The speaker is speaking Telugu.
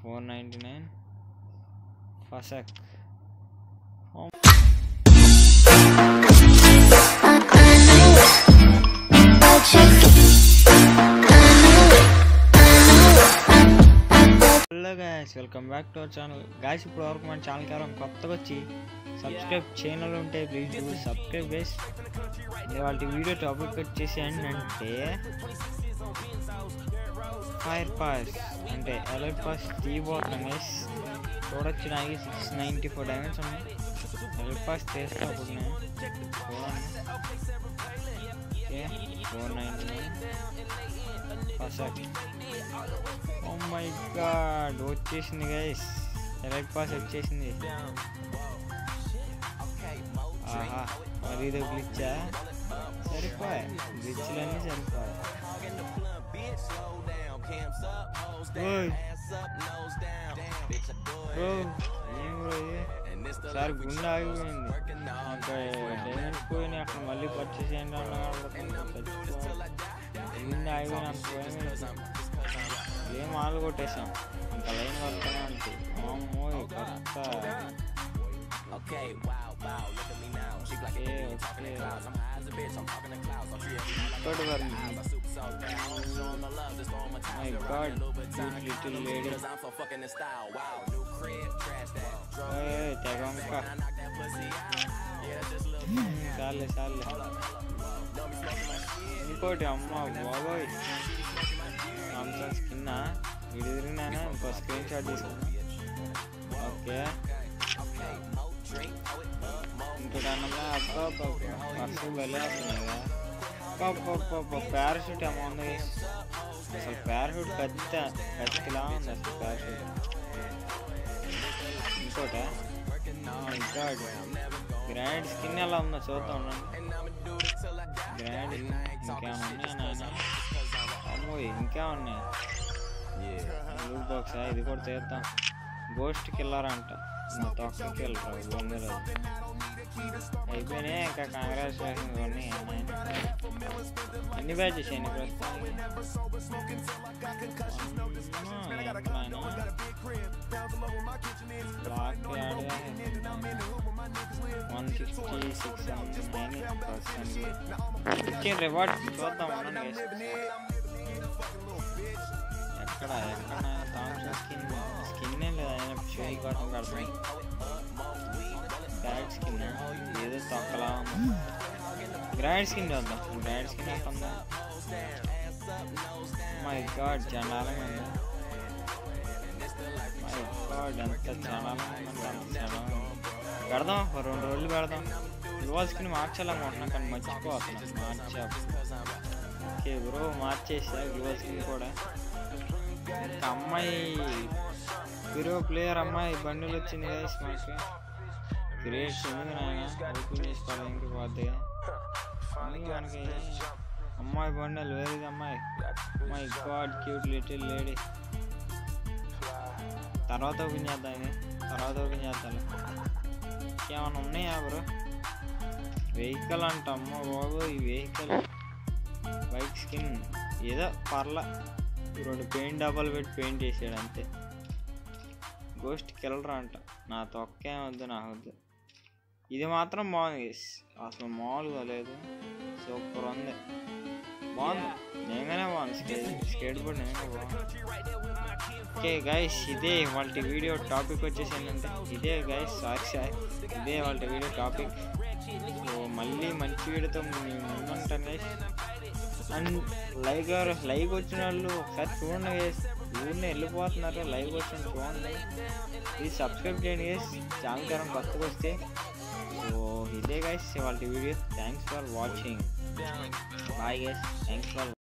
ఫోర్ నైంటీ నైన్ ఫసక్ hello guys welcome back to our channel guys ఇప్పుడు వరకు మన ఛానల్ కారం కొత్తగా వచ్చి సబ్స్క్రైబ్ ఛానల్ ఉంటే ప్లీజ్ డూ సబ్స్క్రైబ్ గైస్ వాళ్ళ వీడియో టాపిక్ వచ్చేసి ఏంటంటే ఫైర్ పాస్ అంటే ఎలర్ట్ పాస్ తీయబోతున్నాం గైస్ చూడొచ్చు నాకు సిక్స్ నైంటీ ఫోర్ డైమండ్స్ ఉన్నాయి ఎలర్ట్ పాస్ చేస్తా అప్పుడు నేను చూడండి okay four ninety nine first oh my god వచ్చేసింది గైస్ ఎలర్ట్ పాస్ వచ్చేసింది ఆహా మరి ఇది గ్లిచ్చా సరిపోయా గ్లిచ్లన్నీ సరిపోయా ఓయ్ బ్రో ఏం బ్రో ఇది సార్ గుండె ఆగిపోయింది అక్కడ డైమండ్స్ పోయినాయి అక్కడ మళ్ళీ పర్చేస్ చేయండి అన్న గుండె ఆగిపోయిన అంత పోయినాయి ఏం ఆలు కొట్టేసాం ఇంకా లైన్ వస్తూనే ఉంటాయి అమ్మో కొత్త Okay, wow, wow, look at me now. She like okay it, talking in clouds. I'm high as a bitch, I'm talking in clouds. I'm free as ఇంకోటి వరకు I'm super so down. Showing the love, just throwing my my time. God cute little lady Cause I'm so fucking in style. Wow, new crib, trash that. Drunk, తెగ వంక I knock that pussy out. Yeah, that's just a little చాలే చాలే Don't be smoking my shit. ఇంకోటి అమ్మ బాబోయ్ సామ్సంగ్ స్కిన్ వీడి తిరిగినానా ఇంకో స్క్రీన్ షాట్ తీసుకున్నా ఓకే ఇంకోటి అన్నమా అబ్బా పర్సు వెళ్ళే వస్తున్నాయి కదా పారాషూట్ ఏమో ఉంది అసలు పారాషూట్ కత్తి కత్తిలా ఉంది అసలు పారాషూట్ ఇంకోట ఇంకా గ్రాండ్ స్కిన్ ఎలా ఉందో చూద్దాం ఉండండి గ్రాండ్ ఇంకేమన్నా ఉన్నాయా నాయన అమ్మో ఇంకా ఉన్నాయి లూట్ బాక్స్ ఇది కూడా చేద్దాం గోస్ట్ కిల్లర్ అంట నా తొక్క కిల్లర్ బొంగలు అయిపోయినాయి ఇంకా కంగ్రాచులేషన్ కొన్ని ఎన్ని బ్యాచెస్ ఎన్ని ప్రస్తుతానికి lakh one sixty six nine ప్రస్తుతానికి ఇచ్చే రివార్డ్ చూద్దాం అన్నాను guys. ఎక్కడ ఎక్కడ థామ్సన్ స్కిన్ స్కిన్ ఏం లేదు ఆయన షేక్ కాటం కడతాం బ్యాడ్ స్కిన్ ఏదో తొక్కలా ఉంది గ్రాండ్ స్కిన్ చూద్దాం గ్రాండ్ స్కిన్ ఎంత ఉందా మై గాడ్ చండాలంగా ఉంది మై గాడ్ ఎంత చండాలంగా ఉందంటే అంత చండాలంగా ఉంది. పెడదాం ఒక రెండు రోజులు పెడదాం ఇవాళ స్కిన్ మార్చాలనుకుంటున్నాం కానీ మర్చిపోతున్నాం మార్చా ఓకే బ్రో మార్చేసా గ్లోవ్ స్కిన్ కూడా ఇంకా అమ్మాయి హీరో ప్లేయర్ అమ్మాయి బండిలు వచ్చింది కదా మాకు గ్రేట్ ఎందుకు నాయన ఓపెన్ చేసుకోవాలి ఇంక పోతే ఎందుకు మనకి అమ్మాయి బండలు వేరేది అమ్మాయి my god cute little lady తర్వాత ఓపెన్ చేద్దాం ఇది తర్వాత ఓపెన్ చేద్దాం ఏమైనా ఉన్నాయా బ్రో వెహికల్ అంట అమ్మ బాబు ఈ వెహికల్ బైక్ స్కిన్ ఏదో పర్ల రెండు పెయింట్ డబ్బాలు పెట్టి పెయింట్ చేసాడు అంతే గోస్ట్ కిల్లర్ అంట నా తొక్కే వద్దు నాకు వద్దు ఇది మాత్రం బాగుంది guys. అసలు మామూలుగా లేదు సూపర్ ఉంది బాగుంది నేగానే బాగుంది స్కేట్ స్కేట్ బోర్డ్ నేనే బాగుంది ఓకే గైస్ ఇదే వాళ్ళ వీడియో టాపిక్ వచ్చేసి ఏంటంటే ఇదే గైస్ సారీ సారీ ఇదే వాళ్ళ వీడియో టాపిక్ సో మళ్ళీ మంచి వీడియోతో నేను ముందుంటాను గైస్ అండ్ లైక్ లైక్ వచ్చిన వాళ్ళు ఒకసారి చూడండి గైస్ ఊరిని వెళ్ళిపోతున్నారు లైక్ వచ్చిన చూడండి ఇది సబ్స్క్రైబ్ చేయండి గైస్ ఛానల్ కరం కొత్తగా వస్తే సో ఇదే గైస్ వాళ్ళ video thanks for watching bye guys thanks for